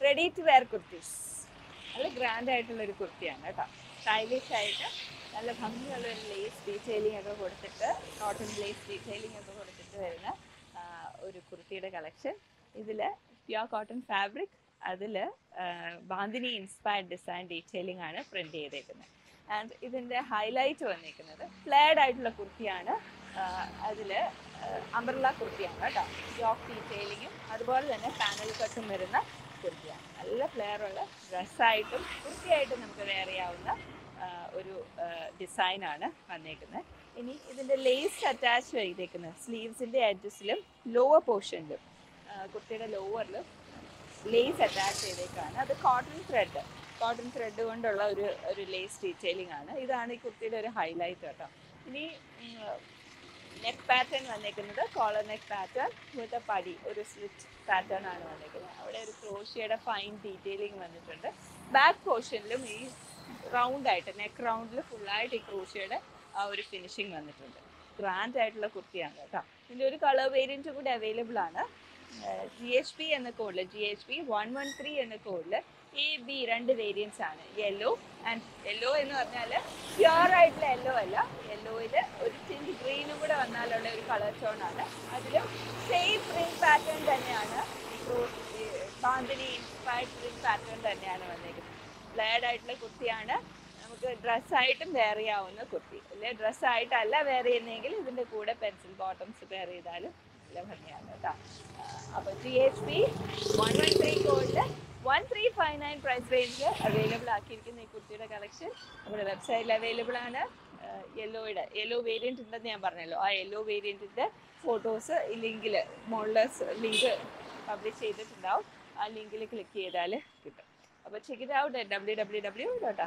ready to wear kurtis നല്ല grand ആയിട്ടുള്ള ഒരു കുർത്തിയാണ് കേട്ടോ സ്റ്റൈലിഷ് ആയിട്ട് നല്ല ഭംഗിയുള്ള ഒരു ലേസ് ഡീറ്റെയിലിംഗ് ഒക്കെ കൊടുത്തിട്ട് കോട്ടൺ ലേസ് ഡീറ്റെയിലിംഗ് ഒക്കെ കൊടുത്തിട്ട് വരുന്ന ആ, ഒരു കുർത്തിയുടെ കളക്ഷൻ ഇതിൽ പ്യുവർ കോട്ടൺ ഫാബ്രിക് അതിൽ ബാന്തിനി ഇൻസ്പയർഡ് ഡിസൈൻ ഡീറ്റെയിലിംഗ് ആണ് പ്രിന്റ് ചെയ്തേക്കുന്നത് ആൻഡ് ഇതിൻ്റെ ഹൈലൈറ്റ് വന്നിരിക്കുന്നത് ഫ്ലേഡ് ആയിട്ടുള്ള കുർത്തിയാണ് അതിൽ അംബ്രല കുർത്തിയാണ് കേട്ടോ യോക്ക് ഡീറ്റെയിലിങ്ങും അതുപോലെ തന്നെ പാനൽ കട്ടും വരുന്ന കുർത്തിയാണ് നല്ല ഫ്ലെയർ ഉള്ള ഡ്രസ്സായിട്ടും കുർത്തിയായിട്ടും നമുക്ക് വെയർ ചെയ്യാവുന്ന ആ, ഒരു ഡിസൈനാണ് വന്നേക്കുന്നത് ഇനി ഇതിൻ്റെ ലേസ് അറ്റാച്ച് ചെയ്തേക്കുന്നത് സ്ലീവ്സിൻ്റെ എഡ്ജസിലും ലോവർ പോർഷനിലും കുർത്തിയുടെ ലോവറിലും ലേസ് അറ്റാച്ച് ചെയ്തേക്കാണ് അത് കോട്ടൺ ത്രെഡ് കോട്ടൺ ത്രെഡ് കൊണ്ടുള്ള ഒരു ഒരു ലേസ് ഡീറ്റെയിലിംഗ് ആണ് ഇതാണ് ഈ കുർത്തിയുടെ ഒരു ഹൈലൈറ്റ് കേട്ടോ ഇനി നെക്ക് പാറ്റേൺ വന്നേക്കുന്നത് കോളർ നെക്ക് പാറ്റേൺ വിത്ത് പടി ഒരു സ്ലിറ്റ് പാറ്റേൺ ആണ് വന്നേക്കുന്നത് അവിടെ ഒരു ക്രോഷിയുടെ ഫൈൻ ഡീറ്റെയിലിംഗ് വന്നിട്ടുണ്ട് ബാക്ക് പോർഷനിലും ഈ റൗണ്ട് ആയിട്ട് നെക്ക് റൗണ്ടിൽ ഫുള്ളായിട്ട് ഈ ക്രോഷിയുടെ ആ ഒരു ഫിനിഷിങ് വന്നിട്ടുണ്ട് ഗ്രാൻഡ് ആയിട്ടുള്ള കുർത്തിയാണ് കേട്ടോ ഇതിൻ്റെ ഒരു കളർ വേരിയൻറ്റ് കൂടി അവൈലബിൾ ആണ് ജി എച്ച് പി എന്ന കോഡിൽ G H P one one three എന്ന കോഡിൽ എ ബി രണ്ട് വേരിയൻസ് ആണ് യെല്ലോ ആൻഡ് യെല്ലോ എന്ന് പറഞ്ഞാൽ പ്യുവർ ആയിട്ടുള്ള യെല്ലോ അല്ല യെല്ലോയിൽ ഒരു ചിഞ്ച് ഗ്രീനും കൂടെ വന്നാലുള്ള ഒരു കളർ ടോൺ ആണ് അതിലും സെയിം പ്രിന്റ് പാറ്റേൺ തന്നെയാണ് ഈ cross bandhani inspired print pattern തന്നെയാണ് വന്നേക്കുന്നത് ഫ്ലെയർഡ് ആയിട്ടുള്ള കുർത്തിയാണ് നമുക്ക് ഡ്രസ്സായിട്ടും വെയർ ചെയ്യാവുന്ന കുർത്തി അല്ലെ ഡ്രസ്സായിട്ടല്ല വെയർ ചെയ്യുന്നതെങ്കിൽ ഇതിൻ്റെ കൂടെ പെൻസിൽ ബോട്ടംസ് വെയർ ചെയ്താലും നല്ല ഭംഗിയാണ് കേട്ടോ അപ്പോൾ G H P one one three കോഡിൽ one three five nine price റേഞ്ചിൽ അവൈലബിൾ ആക്കിയിരിക്കുന്ന ഈ കുർത്തിയുടെ കളക്ഷൻ നമ്മുടെ വെബ്സൈറ്റിൽ അവൈലബിൾ ആണ് യെല്ലോയുടെ യെല്ലോ വേരിയൻറ്റ് ഉണ്ടെന്ന് ഞാൻ പറഞ്ഞല്ലോ ആ യെല്ലോ വേരിയൻറ്റിൻ്റെ ഫോട്ടോസ് ഈ ലിങ്കിൽ മുകളിൽ ലിങ്ക് പബ്ലിഷ് ചെയ്തിട്ടുണ്ടാവും ആ ലിങ്കിൽ ക്ലിക്ക് ചെയ്താൽ കിട്ടും അപ്പോൾ check it out W W W dot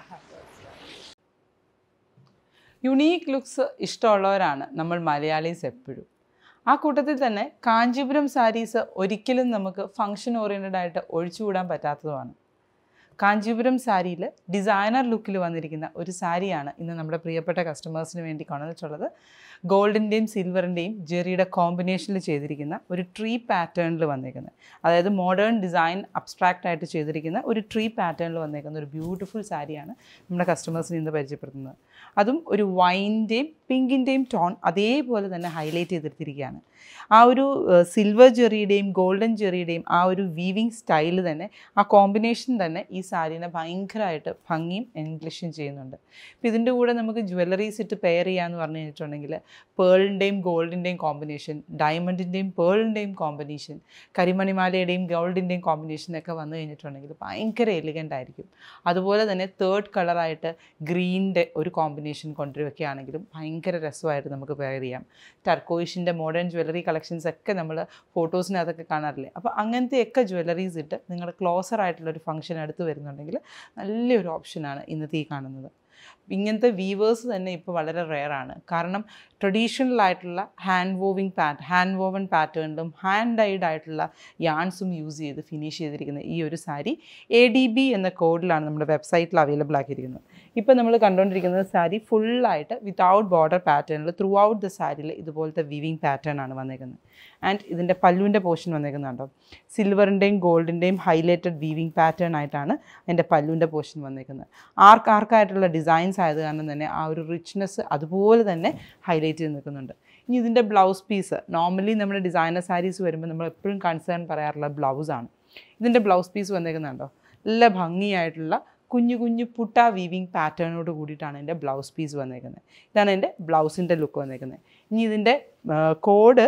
unique looks ഇഷ്ടമുള്ളവരാണ് നമ്മൾ മലയാളീസ് എപ്പോഴും ആ കൂട്ടത്തിൽ തന്നെ കാഞ്ചീപുരം സാരീസ് ഒരിക്കലും നമുക്ക് ഫങ്ഷൻ ഓറിയൻറ്റഡ് ആയിട്ട് ഒഴിച്ചുകൂടാൻ പറ്റാത്തതുമാണ് കാഞ്ചീപുരം സാരിയിൽ ഡിസൈനർ ലുക്കിൽ വന്നിരിക്കുന്ന ഒരു സാരിയാണ് ഇന്ന് നമ്മുടെ പ്രിയപ്പെട്ട കസ്റ്റമേഴ്സിന് വേണ്ടി കൊണ്ടുവന്നിട്ടുള്ളത് ഗോൾഡിൻ്റെയും സിൽവറിൻ്റെയും ജെറിയുടെ കോമ്പിനേഷനിൽ ചെയ്തിരിക്കുന്ന ഒരു ട്രീ പാറ്റേണിൽ വന്നേക്കുന്നത് അതായത് മോഡേൺ ഡിസൈൻ അബ്സ്ട്രാക്റ്റ് ആയിട്ട് ചെയ്തിരിക്കുന്ന ഒരു ട്രീ പാറ്റേണിൽ വന്നേക്കുന്ന ഒരു ബ്യൂട്ടിഫുൾ സാരിയാണ് നമ്മുടെ കസ്റ്റമേഴ്സിന് ഇന്ന് പരിചയപ്പെടുത്തുന്നത് അതും ഒരു വൈൻ്റെയും പിങ്കിൻ്റെയും ടോൺ അതേപോലെ തന്നെ ഹൈലൈറ്റ് ചെയ്തെടുത്തിരിക്കുകയാണ് ആ ഒരു സിൽവർ ജെറിയുടെയും ഗോൾഡൻ ജെറിയുടെയും ആ ഒരു വീവിങ് സ്റ്റൈൽ തന്നെ ആ കോമ്പിനേഷൻ തന്നെ ഈ സാരീനെ ഭയങ്കരമായിട്ട് ഭംഗിയും എൻഗ്ലിഷും ചെയ്യുന്നുണ്ട് അപ്പോൾ ഇതിൻ്റെ കൂടെ നമുക്ക് ജ്വല്ലറീസ് ഇട്ട് പെയർ ചെയ്യാന്ന് പറഞ്ഞു കഴിഞ്ഞിട്ടുണ്ടെങ്കിൽ പേളിൻ്റെയും ഗോൾഡിൻ്റെയും കോമ്പിനേഷൻ ഡയമണ്ടിൻ്റെയും പേളിൻ്റെയും കോമ്പിനേഷൻ കരിമണിമാലയുടെയും ഗോൾഡിൻ്റെയും കോമ്പിനേഷനൊക്കെ വന്നു കഴിഞ്ഞിട്ടുണ്ടെങ്കിൽ ഭയങ്കര എലിഗൻ്റ് ആയിരിക്കും അതുപോലെ തന്നെ തേർഡ് കളറായിട്ട് ഗ്രീനിൻ്റെ ഒരു കോമ്പിനേഷൻ കൊണ്ടുവരികയാണെങ്കിലും ഭയങ്കര രസമായിട്ട് നമുക്ക് പെയർ ചെയ്യാം ടർക്കോയിഷിൻ്റെ മോഡേൺ ജ്വല്ലറി കളക്ഷൻസ് ഒക്കെ നമ്മൾ ഫോട്ടോസിനകത്തൊക്കെ കാണാറില്ലേ അപ്പോൾ അങ്ങനത്തെയൊക്കെ ജ്വല്ലറീസ് ഇട്ട് നിങ്ങൾ ക്ലോസർ ആയിട്ടുള്ള ഒരു ഫംഗ്ഷൻ അടുത്ത് വരുന്നുണ്ടെങ്കിൽ നല്ലൊരു ഓപ്ഷനാണ് ഇന്നത്തെ ഈ കാണുന്നത് ഇങ്ങനത്തെ വീവേഴ്സ് തന്നെ ഇപ്പോൾ വളരെ റെയറാണ് കാരണം ട്രഡീഷണൽ ആയിട്ടുള്ള hand weaving pat hand woven പാറ്റേണിലും ഹാൻഡ് ഡൈഡ് ആയിട്ടുള്ള യാൺസും യൂസ് ചെയ്ത് ഫിനിഷ് ചെയ്തിരിക്കുന്ന ഈ ഒരു സാരി എ ഡി ബി എന്ന കോഡിലാണ് നമ്മുടെ വെബ്സൈറ്റിൽ അവൈലബിൾ ആക്കിയിരിക്കുന്നത് ഇപ്പോൾ നമ്മൾ കണ്ടുകൊണ്ടിരിക്കുന്നത് സാരി ഫുള്ളായിട്ട് വിത്തൗട്ട് ബോർഡർ പാറ്റേണിൽ ത്രൂ ഔട്ട് ദ സാരിയിൽ ഇതുപോലത്തെ വീവിങ് പാറ്റേൺ ആണ് വന്നേക്കുന്നത് ആൻഡ് ഇതിൻ്റെ പല്ലുവിൻ്റെ പോർഷൻ വന്നേക്കുന്നുണ്ടോ സിൽവറിൻ്റെയും ഗോൾഡിൻ്റെയും ഹൈലൈറ്റഡ് വീവിങ് പാറ്റേൺ ആയിട്ടാണ് അതിൻ്റെ പല്ലുവിൻ്റെ പോർഷൻ വന്നേക്കുന്നത് ആർക്ക് ആർക്കായിട്ടുള്ള ഡിസൈൻസ് ആയത് കാരണം തന്നെ ആ ഒരു റിച്ച്നെസ് അതുപോലെ തന്നെ ഹൈലൈറ്റ് ചെയ്ത് നിൽക്കുന്നുണ്ട് ഇനി ഇതിൻ്റെ ബ്ലൗസ് പീസ് നോർമലി നമ്മുടെ ഡിസൈനർ സാരീസ് വരുമ്പോൾ നമ്മൾ എപ്പോഴും കൺസേൺ പറയാറുള്ള ബ്ലൗസാണ് ഇതിൻ്റെ ബ്ലൗസ് പീസ് വന്നേക്കുന്നുണ്ടോ നല്ല ഭംഗിയായിട്ടുള്ള കുഞ്ഞു കുഞ്ഞു പുട്ട വീവിങ് പാറ്റേണോട് കൂടിയിട്ടാണ് എൻ്റെ ബ്ലൗസ് പീസ് വന്നേക്കുന്നത് ഇതാണ് എൻ്റെ ബ്ലൗസിൻ്റെ ലുക്ക് വന്നേക്കുന്നത് ഇനി ഇതിൻ്റെ code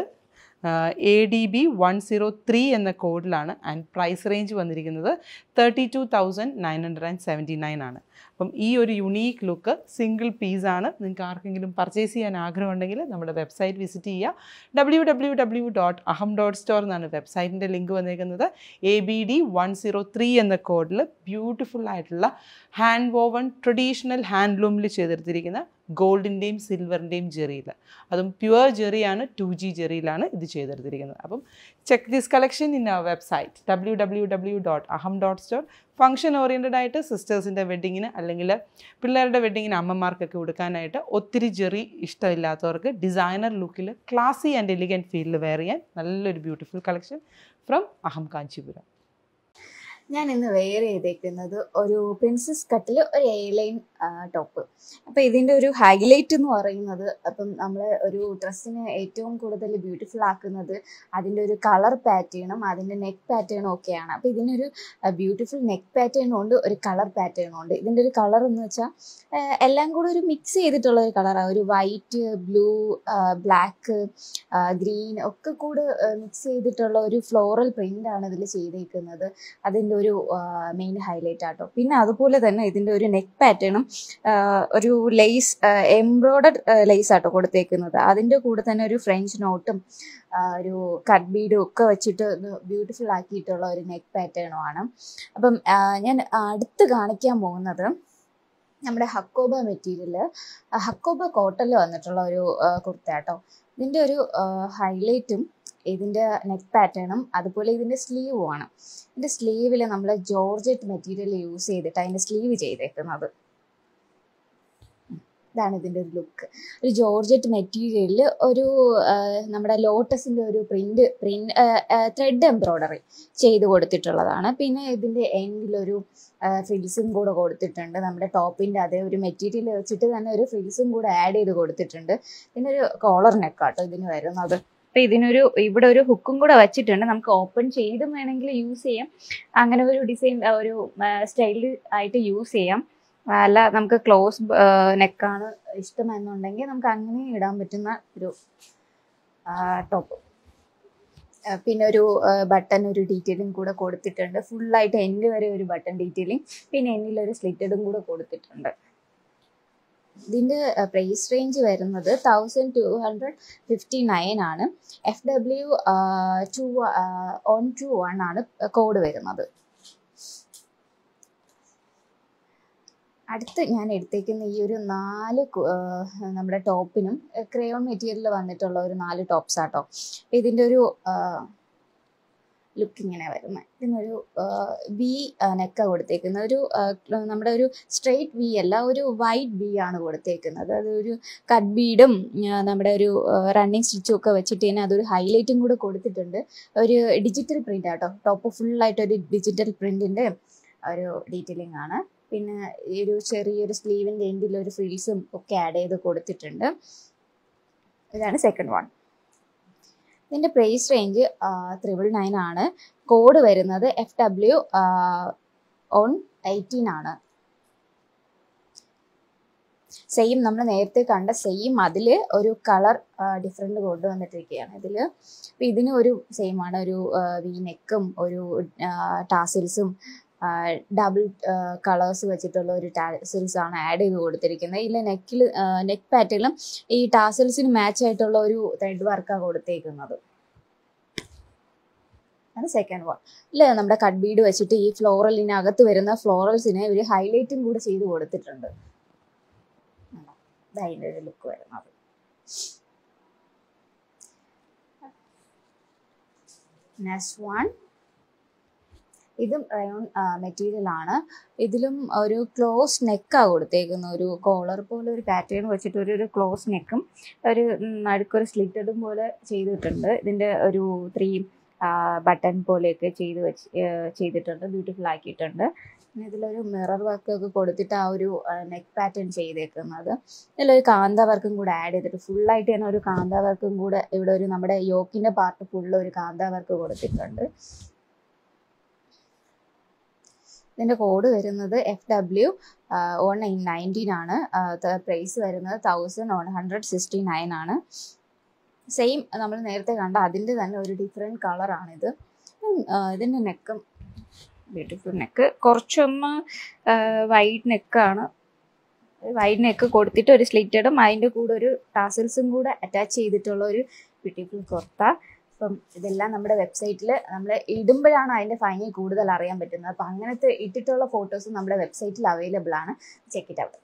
A D B one zero three എന്ന കോഡിലാണ് ആൻഡ് പ്രൈസ് റേഞ്ച് വന്നിരിക്കുന്നത് thirty two thousand nine hundred and seventy nine ആണ് അപ്പം ഈ ഒരു യുണീക്ക് ലുക്ക് സിംഗിൾ പീസാണ് നിങ്ങൾക്ക് ആർക്കെങ്കിലും പർച്ചേസ് ചെയ്യാൻ ആഗ്രഹമുണ്ടെങ്കിൽ നമ്മുടെ വെബ്സൈറ്റ് വിസിറ്റ് ചെയ്യുക W W W dot Aham dot store എന്നാണ് വെബ്സൈറ്റിൻ്റെ ലിങ്ക് വന്നേക്കുന്നത് A B D one zero three എന്ന കോഡിൽ ബ്യൂട്ടിഫുൾ ആയിട്ടുള്ള ഹാൻഡ് വോവൺ ട്രഡീഷണൽ ഹാൻഡ്ലൂമിൽ ചെയ്തെടുത്തിരിക്കുന്ന ഗോൾഡിൻ്റെയും സിൽവറിൻ്റെയും ജെറിയിൽ അതും പ്യുവർ ജെറിയാണ് ടു ജി ജെറിയിലാണ് ഇത് ചെയ്തെടുത്തിരിക്കുന്നത് അപ്പം check this collection in our website W W W dot Aham dot store function oriented ആയിട്ട് സിസ്റ്റേഴ്സിൻ്റെ വെഡ്ഡിങ്ങിന് അല്ലെങ്കിൽ പിള്ളേരുടെ വെഡ്ഡിങ്ങിന് അമ്മമാർക്കൊക്കെ കൊടുക്കാനായിട്ട് ഒത്തിരി ജെറി ഇഷ്ടമില്ലാത്തവർക്ക് ഡിസൈനർ ലുക്കിൽ ക്ലാസി ആൻഡ് എലിഗൻറ്റ് ഫീലിൽ വെയർ ചെയ്യാൻ നല്ലൊരു ബ്യൂട്ടിഫുൾ കളക്ഷൻ ഫ്രം അഹം കാഞ്ചീപുരം ഞാൻ ഇന്ന് വെയർ ചെയ്തേക്കുന്നത് ഒരു പ്രിൻസസ് കട്ടിൽ ഒരു എ ലൈൻ ടോപ്പ് അപ്പോൾ ഇതിൻ്റെ ഒരു ഹൈലൈറ്റ് എന്ന് പറയുന്നത് അപ്പം നമ്മൾ ഒരു ഡ്രസ്സിനെ ഏറ്റവും കൂടുതൽ ബ്യൂട്ടിഫുൾ ആക്കുന്നത് അതിൻ്റെ ഒരു കളർ പാറ്റേണും അതിൻ്റെ നെക്ക് പാറ്റേണും ഒക്കെയാണ് അപ്പോൾ ഇതിനൊരു ബ്യൂട്ടിഫുൾ നെക്ക് പാറ്റേണും ഉണ്ട് ഒരു കളർ പാറ്റേണും ഉണ്ട് ഇതിൻ്റെ ഒരു കളർ എന്ന് വെച്ചാൽ എല്ലാം കൂടെ ഒരു മിക്സ് ചെയ്തിട്ടുള്ള ഒരു കളറാണ് ഒരു വൈറ്റ് ബ്ലൂ ബ്ലാക്ക് ഗ്രീൻ ഒക്കെ കൂടെ മിക്സ് ചെയ്തിട്ടുള്ള ഒരു ഫ്ലോറൽ പ്രിൻ്റ് ആണ് ഇതിൽ ചെയ്തേക്കുന്നത് അതിൻ്റെ ഒരു മെയിൻ ഹൈലൈറ്റ് ആട്ടോ പിന്നെ അതുപോലെ തന്നെ ഇതിൻ്റെ ഒരു നെക്ക് പാറ്റേണും ഒരു ലേസ് എംബ്രോയ്ഡഡ് ലേസ് ആട്ടോ കൊടുത്തേക്കുന്നത് അതിൻ്റെ കൂടെ തന്നെ ഒരു ഫ്രഞ്ച് നോട്ടും ഒരു കട്ട് ബീഡും ഒക്കെ വെച്ചിട്ട് ബ്യൂട്ടിഫുൾ ആക്കിയിട്ടുള്ള ഒരു നെക്ക് പാറ്റേണും ആണ് അപ്പം ഞാൻ അടുത്ത് കാണിക്കാൻ പോകുന്നത് നമ്മുടെ ഹക്കോബ മെറ്റീരിയൽ ഹക്കോബ കോട്ടണിൽ വന്നിട്ടുള്ള ഒരു കുർത്ത കേട്ടോ ഇതിൻ്റെ ഒരു ഹൈലൈറ്റും ഇതിൻ്റെ നെക്ക് പാറ്റേണും അതുപോലെ ഇതിൻ്റെ സ്ലീവും ആണ് ഇതിൻ്റെ സ്ലീവിൽ നമ്മൾ ജോർജറ്റ് മെറ്റീരിയൽ യൂസ് ചെയ്തിട്ട് അതിൻ്റെ സ്ലീവ് ചെയ്തേക്കുന്നത് ഇതാണ് ഇതിൻ്റെ ഒരു ലുക്ക് ഒരു ജോർജറ്റ് മെറ്റീരിയലിൽ ഒരു നമ്മുടെ ലോട്ടസിൻ്റെ ഒരു പ്രിൻ്റ് പ്രിൻ്റ് ത്രെഡ് എംബ്രോയ്ഡറി ചെയ്ത് കൊടുത്തിട്ടുള്ളതാണ് പിന്നെ ഇതിൻ്റെ എൻഡിലൊരു ഫ്രിൽസും കൂടെ കൊടുത്തിട്ടുണ്ട് നമ്മുടെ ടോപ്പിൻ്റെ അതേ ഒരു മെറ്റീരിയൽ വെച്ചിട്ട് തന്നെ ഒരു ഫ്രിൽസും കൂടെ ആഡ് ചെയ്ത് കൊടുത്തിട്ടുണ്ട് പിന്നെ ഒരു കോളർ നെക്കാട്ടോ ഇതിന് വരുന്നത് അപ്പോൾ ഇതിനൊരു ഇവിടെ ഒരു ഹുക്കും കൂടെ വെച്ചിട്ടുണ്ട് നമുക്ക് ഓപ്പൺ ചെയ്തും വേണമെങ്കിൽ യൂസ് ചെയ്യാം അങ്ങനെ ഒരു ഡിസൈൻ ഒരു സ്റ്റൈൽ ആയിട്ട് യൂസ് ചെയ്യാം അല്ല നമുക്ക് ക്ലോസ് നെക്കാണ് ഇഷ്ടമെന്നുണ്ടെങ്കിൽ നമുക്ക് അങ്ങനെ ഇടാൻ പറ്റുന്ന ഒരു ടോപ്പ് പിന്നെ ഒരു ബട്ടൺ ഒരു ഡീറ്റെയിലിംഗ് കൂടെ കൊടുത്തിട്ടുണ്ട് ഫുള്ളായിട്ട് എൻഡ് വരെ ഒരു ബട്ടൺ ഡീറ്റെയിലിംഗ് പിന്നെ എന്നിൽ ഒരു സ്ലിറ്റഡും കൂടെ കൊടുത്തിട്ടുണ്ട് ഇതിൻ്റെ പ്രൈസ് റേഞ്ച് വരുന്നത് thousand two hundred fifty nine ആണ് F W two on two one ആണ് കോഡ് വരുന്നത് അടുത്ത് ഞാൻ എടുത്തേക്കുന്ന ഈ ഒരു നാല് നമ്മുടെ ടോപ്പിനും ക്രയോൺ മെറ്റീരിയൽ വന്നിട്ടുള്ള ഒരു നാല് ടോപ്സ് ആട്ടോ ഇതിൻ്റെ ഒരു ലുക്ക് ഇങ്ങനെ വരുന്നത് ഇതിനൊരു വി നെക്ക കൊടുത്തേക്കുന്നത് ഒരു നമ്മുടെ ഒരു സ്ട്രെയിറ്റ് വി അല്ല ഒരു വൈറ്റ് വി ആണ് കൊടുത്തേക്കുന്നത് അതൊരു കട്ട് ബീഡും നമ്മുടെ ഒരു റണ്ണിങ് സ്റ്റിച്ചും ഒക്കെ വെച്ചിട്ട് തന്നെ അതൊരു ഹൈലൈറ്റും കൂടെ കൊടുത്തിട്ടുണ്ട് ഒരു ഡിജിറ്റൽ പ്രിൻ്റ് ആട്ടോ ടോപ്പ് ഫുള്ളായിട്ട് ഒരു ഡിജിറ്റൽ പ്രിൻറ്റിൻ്റെ ഒരു ഡീറ്റെയിലിംഗ് ആണ് പിന്നെ ഈ ഒരു ചെറിയൊരു സ്ലീവിൻ്റെ എൻഡിൽ ഒരു ഫ്രിൽസും ഒക്കെ ആഡ് ചെയ്ത് കൊടുത്തിട്ടുണ്ട് ഇതാണ് സെക്കൻഡ് വൺ ഇതിൻ്റെ പ്രൈസ് റേഞ്ച് ത്രിബിൾ നയൻ ആണ് കോഡ് വരുന്നത് എഫ് ഡബ്ല്യു ഓൺ എയ്റ്റീൻ ആണ് സെയിം നമ്മൾ നേരത്തെ കണ്ട സെയിം അതിൽ ഒരു കളർ ഡിഫറെൻ്റ് കൊണ്ടുവന്നിട്ടിരിക്കുകയാണ് ഇതിൽ അപ്പോൾ ഇതിന് ഒരു സെയിം ആണ് ഒരു വി നെക്കും ഒരു ടാസിൽസും ഡബിൾ കളേഴ്സ് വെച്ചിട്ടുള്ള ഒരു ടാസിൽസ് ആണ് ആഡ് ചെയ്ത് കൊടുത്തിരിക്കുന്നത് ഇതിൽ നെക്കിൽ നെക്ക് പാറ്റേണിലും ഈ ടാസിൽസിന് മാച്ച് ആയിട്ടുള്ള ഒരു ത്രെഡ് വർക്കാണ് കൊടുത്തേക്കുന്നത് ആണ് സെക്കൻഡ് വൺ ഇല്ല നമ്മുടെ കട്ട് ബീഡ് വെച്ചിട്ട് ഈ ഫ്ലോറലിനകത്ത് വരുന്ന ഫ്ലോറൽസിനെ ഒരു ഹൈലൈറ്റും കൂടെ ചെയ്ത് കൊടുത്തിട്ടുണ്ട് അതിൻ്റെ ഒരു ലുക്ക് വരുന്നത് നെക്സ്റ്റ് വൺ ഇതും റയോൺ മെറ്റീരിയൽ ആണ് ഇതിലും ഒരു ക്ലോസ് നെക്കാണ് കൊടുത്തേക്കുന്ന ഒരു കോളർ പോലെ ഒരു പാറ്റേൺ വെച്ചിട്ട് ഒരു ഒരു ക്ലോസ് നെക്കും ഒരു നടുക്കൊരു സ്ലിറ്റഡും പോലെ ചെയ്തിട്ടുണ്ട് ഇതിൻ്റെ ഒരു ത്രീ ബട്ടൺ പോലെയൊക്കെ ചെയ്ത് വെച്ച് ചെയ്തിട്ടുണ്ട് ബ്യൂട്ടിഫുൾ ആക്കിയിട്ടുണ്ട് പിന്നെ ഇതിലൊരു മിറർ വർക്കൊക്കെ കൊടുത്തിട്ട് ആ ഒരു നെക്ക് പാറ്റേൺ ചെയ്തേക്കുന്നത് ഇതിലൊരു കാന്ത വർക്കും കൂടെ ആഡ് ചെയ്തിട്ട് ഫുള്ളായിട്ട് തന്നെ ഒരു കാന്ത വർക്കും കൂടെ ഇവിടെ ഒരു നമ്മുടെ യോക്കിൻ്റെ പാർട്ട് ഫുള്ള് ഒരു കാന്ത വർക്ക് കൊടുത്തിട്ടുണ്ട് ഇതിൻ്റെ കോഡ് വരുന്നത് എഫ് ഡബ്ല്യു വൺ നയൻറ്റീൻ ആണ് പ്രൈസ് വരുന്നത് thousand one hundred sixty nine ആണ് സെയിം നമ്മൾ നേരത്തെ കണ്ട അതിൻ്റെ തന്നെ ഒരു ഡിഫറെൻറ്റ് കളറാണിത് ഇതിൻ്റെ നെക്കും ബ്യൂട്ടിഫുൾ നെക്ക് കുറച്ചൊന്ന് വൈഡ് നെക്കാണ് വൈഡ് നെക്ക് കൊടുത്തിട്ട് ഒരു സ്ലിറ്റഡും അതിൻ്റെ കൂടെ ഒരു ടാസിൽസും കൂടെ അറ്റാച്ച് ചെയ്തിട്ടുള്ള ഒരു ബ്യൂട്ടിഫുൾ കുർത്ത അപ്പം ഇതെല്ലാം നമ്മുടെ വെബ്സൈറ്റിൽ നമ്മൾ ഇടുമ്പോഴാണ് അതിൻ്റെ ഭംഗി കൂടുതൽ അറിയാൻ പറ്റുന്നത് അപ്പം അങ്ങനത്തെ ഇട്ടിട്ടുള്ള ഫോട്ടോസ് നമ്മുടെ വെബ്സൈറ്റിൽ അവൈലബിൾ ആണ് ചെക്ക് ഇറ്റ് ഔട്ട്